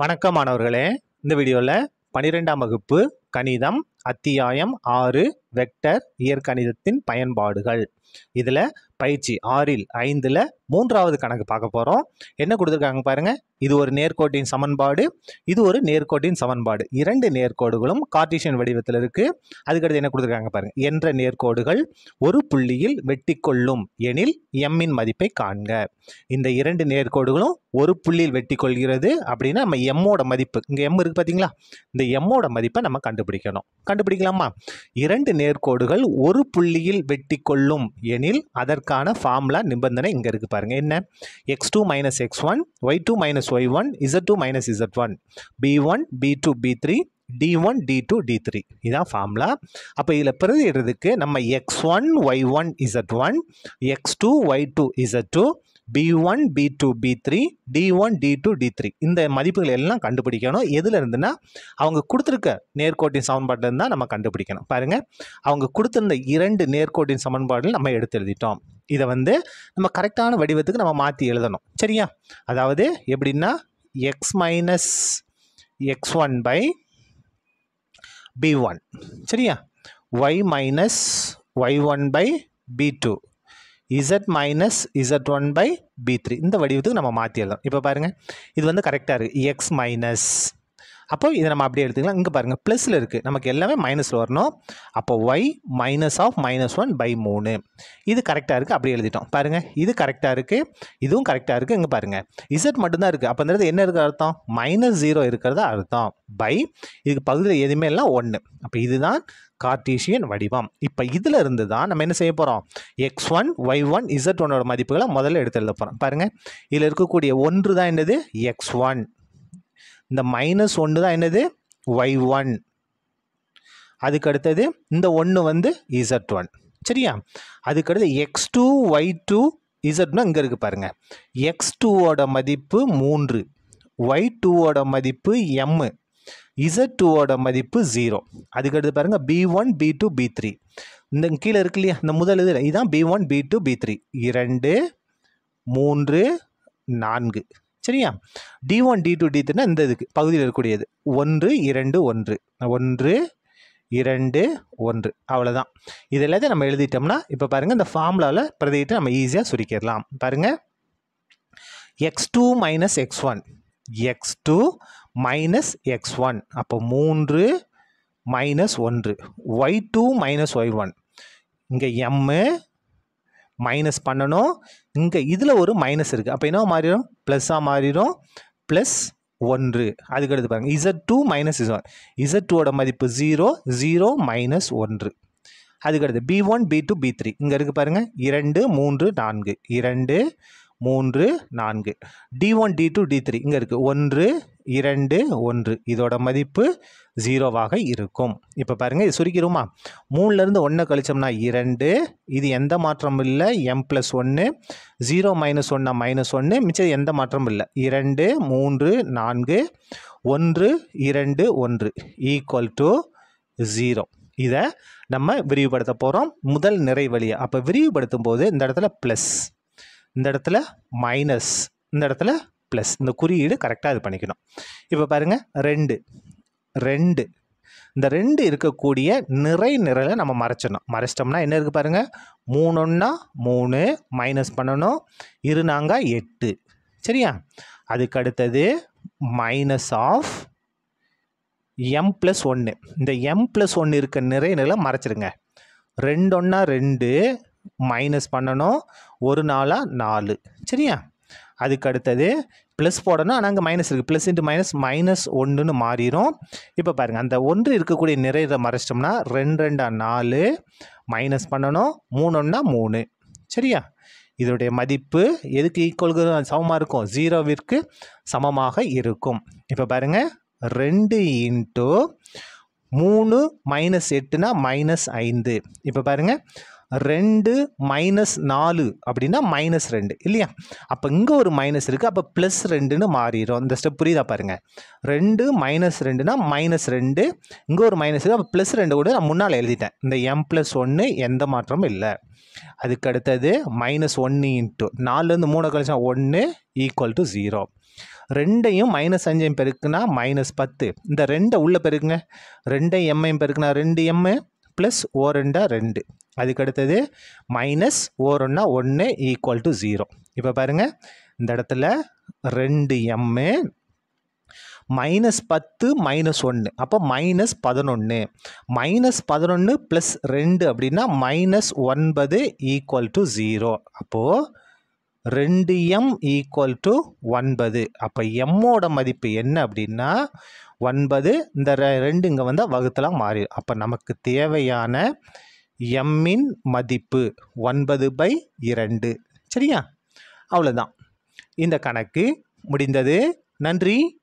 வணக்கம் மாணவர்களே இந்த வீடியோவில் பன்னிரெண்டாம் வகுப்பு கணிதம் அத்தியாயம் ஆறு வெக்டர் இயற்கணிதத்தின் பயன்பாடுகள் இதில் பயிற்சி ஆறில் ஐந்தில் மூன்றாவது கணக்கு பார்க்க போகிறோம் என்ன கொடுத்துருக்காங்க பாருங்க இது ஒரு நேர்கோட்டின் சமன்பாடு இது ஒரு நேர்கோட்டின் சமன்பாடு இரண்டு நேர்கோடுகளும் கார்ட்டீசியன் வடிவத்தில் இருக்கு அதுக்கடுத்து என்ன கொடுத்துருக்காங்க பாருங்க என்ற நேர்கோடுகள் ஒரு புள்ளியில் வெட்டி கொள்ளும் எனில் எம்மின் மதிப்பை காண்க இந்த இரண்டு நேர்கோடுகளும் ஒரு புள்ளியில் வெட்டி கொள்கிறது அப்படின்னா நம்ம எம்மோட மதிப்பு இங்கே எம் இருக்கு பார்த்தீங்களா இந்த எம்மோட மதிப்பை நம்ம கண்டுபிடிக்கணும் கண்டுபிடிக்கலாமா இரண்டு நேர்கோடுகள் ஒரு புள்ளியில் வெட்டி கொள்ளும் எனில் அதற்கான ஃபார்முலா நிபந்தனை இங்கே இருக்கு பாருங்க என்ன X two minus X one Y two minus Y one Z two minus Z one P one P two P three D one D two D three இதான் ஃபார்முலா அப்போ இதில் பிரதியிடுறதுக்கு நம்ம X one Y one Z one X two Y two Z two P one P two P three D one D two D three இந்த மதிப்புகள் எல்லாம் கண்டுபிடிக்கணும் எதில் இருந்துன்னா அவங்க கொடுத்துருக்க நேர்கோட்டின் சமன்பாட்டில் இருந்தால் நம்ம கண்டுபிடிக்கணும் பாருங்க அவங்க கொடுத்திருந்த இரண்டு நேர்கோட்டின் சமன்பாடுகள் நம்ம எடுத்து எழுதிட்டோம் இதை வந்து நம்ம கரெக்டான வடிவத்துக்கு நம்ம மாற்றி எழுதணும் சரியா அதாவது எப்படின்னா X minus X one by P one சரியா Y minus Y one by P two Z minus Z one by P three இந்த வடிவத்துக்கு நம்ம மாற்றி எழுதணும் இப்போ பாருங்கள் இது வந்து கரெக்டாக இருக்குது எக்ஸ் மைனஸ் அப்போ இதை நம்ம அப்படியே எடுத்துக்கலாம் இங்கே பாருங்கள் ப்ளஸில் இருக்குது நமக்கு எல்லாமே மைனஸில் வரணும் அப்போ Y minus of minus one by மூணு இது கரெக்டாக இருக்குது அப்படியே எழுதிட்டோம் பாருங்கள் இது கரெக்டாக இருக்குது இதுவும் கரெக்டாக இருக்குது இங்கே பாருங்கள் இசட் மட்டும்தான் இருக்குது அப்போ இந்த இடத்துல என்ன இருக்குது அர்த்தம் மைனஸ் ஜீரோ இருக்கிறதா அர்த்தம் பை இதுக்கு பகுதியில் எதுவுமே இல்லை ஒன்று அப்போ இதுதான் கார்டீசியன் வடிவம் இப்போ இதில் இருந்து தான் நம்ம என்ன செய்ய போகிறோம் X one Y one Z ஒன்னோட மதிப்புகளை முதல்ல எடுத்து எழுத போகிறோம் பாருங்கள் இதில் இருக்கக்கூடிய ஒன்று தான் என்னது எக்ஸ் ஒன் இந்த மைனஸ் ஒன்று தான் என்னது ஒய் ஒன் அதுக்கு அடுத்தது இந்த ஒன்று வந்து இசட் ஒன் சரியா அதுக்கடுத்து எக்ஸ் டூ ஒய் டூ இசட்னா இங்கே இருக்குது பாருங்கள் எக்ஸ் டூவோட மதிப்பு மூன்று ஒய் டூவோட மதிப்பு எம்மு இசட் டூவோட மதிப்பு ஜீரோ அதுக்கடுத்து பாருங்கள் P one P two P three இந்த கீழே இருக்கு இல்லையா இந்த முதல் இது இதுதான் P one P two P three இரண்டு மூன்று நான்கு சரியா D one D two D த்ரீனா இந்த இதுக்கு பகுதியில் இருக்கக்கூடியது ஒன்று இரண்டு ஒன்று ஒன்று இரண்டு ஒன்று அவ்வளோதான் இது எல்லாத்தையும் நம்ம எழுதிட்டோம்னா இப்போ பாருங்கள் இந்த ஃபார்முலாவில் பிரதிட்டு நம்ம ஈஸியாக சுருக்கிடலாம் பாருங்கள் X two minus X one X two minus X one அப்போ மூன்று மைனஸ் ஒன்று Y two minus Y one இங்கே எம்மு மைனஸ் பண்ணணும் இங்கே இதில் ஒரு மைனஸ் இருக்குது அப்போ என்ன மாறிடும் ப்ளஸ்ஸாக மாறிடும் ப்ளஸ் ஒன்று அதுக்கடுத்து பாருங்கள் Z two minus Z one Z டூவோட மதிப்பு ஜீரோ ஜீரோ மைனஸ் ஒன்று அதுக்கடுத்து P one P two P three இங்கே இருக்குது பாருங்கள் இரண்டு மூன்று நான்கு இரண்டு மூன்று நான்கு D one D two D three இங்கே இருக்குது ஒன்று இரண்டு ஒன்று இதோட மதிப்பு ஜீரோவாக இருக்கும் இப்போ பாருங்கள் இது சுருக்கிடுமா மூணுலேருந்து ஒன்றை கழிச்சோம்னா இரண்டு இது எந்த மாற்றமும் இல்லை எம் ப்ளஸ் ஒன்று ஜீரோ மைனஸ் ஒன்னா மைனஸ் ஒன்று மிச்சம் எந்த மாற்றமும் இல்லை இரண்டு மூன்று நான்கு ஒன்று இரண்டு ஒன்று ஈக்குவல் டு ஜீரோ இதை நம்ம விரிவுபடுத்த போகிறோம் முதல் நிறைவழியை அப்போ விரிவுபடுத்தும் போது இந்த இடத்துல ப்ளஸ் இந்த இடத்துல மைனஸ் இந்த இடத்துல ப்ளஸ் இந்த குறியீடு கரெக்டாக இது பண்ணிக்கணும் இப்போ பாருங்கள் ரெண்டு ரெண்டு இந்த ரெண்டு இருக்கக்கூடிய நிறை நிரலை நம்ம மறைச்சிடணும் மறைச்சிட்டோம்னா என்ன இருக்குது பாருங்கள் மூணுன்னா மூணு மைனஸ் பண்ணணும் இருநாங்க எட்டு சரியா அதுக்கு அடுத்தது மைனஸ் ஆஃப் எம் ப்ளஸ் ஒன்று இந்த எம் ப்ளஸ் ஒன்று இருக்க நிறை நிரலை மறைச்சிடுங்க ரெண்டு ஒன்றா ரெண்டு மைனஸ் பண்ணணும் ஒரு நாளாக நாலு சரியா அதுக்கு அடுத்தது ப்ளஸ் போடணும் ஆனால் அங்கே மைனஸ் இருக்குது ப்ளஸ் இன்ட்டு மைனஸ் மைனஸ் ஒன்றுன்னு மாறிடும் இப்போ பாருங்கள் அந்த ஒன்று இருக்கக்கூடிய நிறைய மறைச்சிட்டோம்னா ரெண்டு ரெண்டா நாலு மைனஸ் பண்ணணும் மூணு ஒன்றா மூணு சரியா இதனுடைய மதிப்பு எதுக்கு ஈக்குவலுக்கு சமமாக இருக்கும் ஜீரோவிற்கு சமமாக இருக்கும் இப்போ பாருங்கள் ரெண்டு இன்ட்டு மூணு மைனஸ் எட்டுனா மைனஸ் ஐந்து இப்போ பாருங்கள் ரெண்டு மைனஸ் நாலு அப்படின்னா மைனஸ் ரெண்டு இல்லையா அப்போ இங்கே ஒரு மைனஸ் இருக்குது அப்போ ப்ளஸ் ரெண்டுன்னு மாறிடும் இந்த ஸ்டெப் புரியுதா பாருங்கள் ரெண்டு மைனஸ் ரெண்டுனா மைனஸ் ரெண்டு இங்கே ஒரு மைனஸ் இருக்குது அப்போ ப்ளஸ் ரெண்டு கூட நான் முன்னால் எழுதிட்டேன் இந்த எம் ப்ளஸ் ஒன்று எந்த மாற்றமும் இல்லை அதுக்கு அடுத்தது மைனஸ் ஒன்று இன்ட்டு நாலுலேருந்து மூணு கழிச்சா ஒன்று ஈக்குவல் டு ஜீரோ ரெண்டையும் மைனஸ் அஞ்சையும் பெருக்குனா மைனஸ் பத்து இந்த ரெண்டை உள்ளே பெருக்குங்க ரெண்டையும் எம்மையும் பெருக்குனா ரெண்டு எம்மு ப்ளஸ் ஓ ரெண்டா ரெண்டு அதுக்கு அடுத்தது மைனஸ் ஓ ரெண்டா ஒன்று ஈக்குவல் டு ஜீரோ இப்போ பாருங்கள் இந்த இடத்துல ரெண்டு எம்மு மைனஸ் பத்து மைனஸ் ஒன்று அப்போ மைனஸ் பதினொன்று மைனஸ் பதினொன்று ப்ளஸ் ரெண்டு அப்படின்னா மைனஸ் ஒன்பது ஈக்குவல் டு ஜீரோ அப்போது ரெண்டு எம் ஈக்குவல் டு ஒன்பது அப்போ எம்மோட மதிப்பு என்ன அப்படின்னா ஒன்பது இந்த ரெ- ரெண்டு இங்கே வந்தால் வகுத்தலாம் மாறி அப்போ நமக்கு தேவையான எம்மின் மதிப்பு ஒன்பது பை இரண்டு சரியா அவ்வளோதான் இந்த கணக்கு முடிந்தது நன்றி